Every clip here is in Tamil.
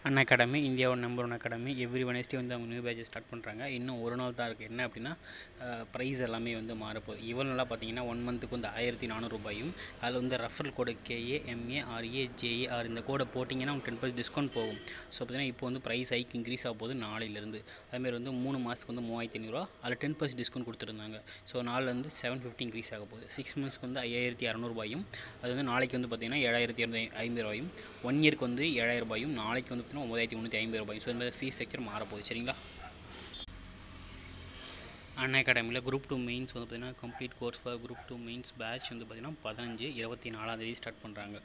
அன் அகாடமி இந்தியாவோட number one academy every Wednesday வந்து அவங்க நியூ பேட்ச் ஸ்டார்ட் பண்ணுறாங்க இன்னும் ஒரு நாள் தான் இருக்குது என்ன அப்படின்னா ப்ரைஸ் எல்லாமே வந்து மாறப்போகுது இவ்வளோ நாளாக பார்த்தீங்கன்னா ஒன் மந்த்துக்கு வந்து ஆயிரத்தி நானூறுபாயும் அதில் வந்து referral code K A M A R A J A R இந்த கோடை போட்டிங்கன்னா உங்களுக்கு டென் பர்சன்ட் டிஸ்கவுண்ட் போகும் ஸோ பார்த்தீங்கன்னா இப்போ வந்து ப்ரைஸ் ஹைக் இன்க்ரீஸ் ஆக போகுது நாளையிலேருந்து அதுமாதிரி வந்து மூணு மாதத்துக்கு வந்து மூவாயிரத்தி ஐநூறுரூவா அதில் டென் பர்சன்ட் டிஸ்கவுண்ட் கொடுத்துருந்தாங்க ஸோ நாலுலேருந்து செவன் ஃபிஃப்டி இன்க்ரீஸ் ஆக போகுது சிக்ஸ் மந்த்ஸ்க்கு வந்து ஐயாயிரத்தி இரநூறுபாயும் அது வந்து நாளைக்கு வந்து பார்த்தீங்கன்னா ஏழாயிரத்தி இரநூத்தி ஐம்பது ரூபாயும் ஒன் இயருக்கு வந்து ஏழாயிரம் ரூபாயும் நாளைக்கு வந்து பார்த்தீங்கன்னா ஒம்பதாயிரத்தி முந்நூற்றி ஐம்பது ரூபாயும் ஸோ இந்த மாதிரி ஃபீஸ் ஸ்ட்ரக்சர் மாறப்போகுது சரிங்களா அண்ணா அகாடமியில் குரூப் டூ மெயின்ஸ் வந்து பார்த்திங்கன்னா complete course for group two mains batch வந்து பார்த்திங்கன்னா பதினஞ்சு இருபத்தி நாலாந்தேதி ஸ்டார்ட் பண்ணுறாங்க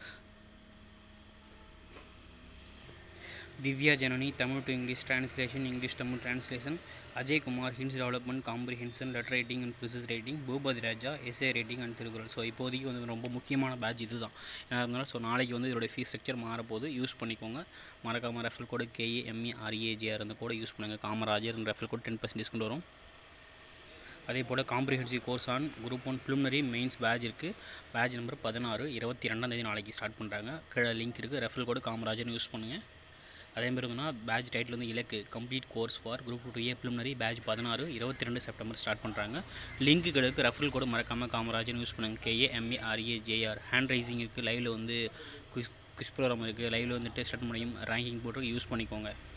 Divya Janani Tamil to English translation English Tamil translation Ajay Kumar hints development comprehension letter writing and precis writing Boopathi Raja essay writing and Thirukkural so இப்போதைக்கு வந்து ரொம்ப முக்கியமான பேட்ச் இது தான் ஏன்னா இருந்தாலும் ஸோ நாளைக்கு வந்து இதோட ஃபீஸ் ஸ்ட்ரக்சர் மாறப்போகுது யூஸ் பண்ணிக்கோங்க மறக்காமல் referral code K A M E R A G R அந்த கூட யூஸ் பண்ணுங்கள் Kamarajar referral code ten percent discount வரும் அதே போல் comprehensive course on group one preliminary mains batch இருக்குது பேட்ச் நம்பர் பதினாறு இருபத்தி ரெண்டாந்தேதி நாளைக்கு ஸ்டார்ட் பண்ணுறாங்க கீழே லிங்க் இருக்குது ரெஃபல் கோடு காமராஜர்னு யூஸ் பண்ணுங்கள் அதேமாதிரி வந்துன்னா பேட்ச் டைட்டில் வந்து இலக்கு complete course for group two A preliminary batch பதினாறு இருபத்தி ரெண்டு செப்டம்பர் ஸ்டார்ட் பண்ணுறாங்க லிங்க்கு கிடைக்கு ரெஃபரல் கோடு மறக்காமல் காமராஜர்னு யூஸ் பண்ணுங்கள் K A M A R A J R hand raising இருக்குது லைவில் வந்து குவிஸ் குவிஸ் ப்ரோக்ராம் இருக்குது லைவில் வந்துட்டு ஸ்டார்ட் பண்ணியும் ரேங்கிங் போட்டு யூஸ் பண்ணிக்கோங்க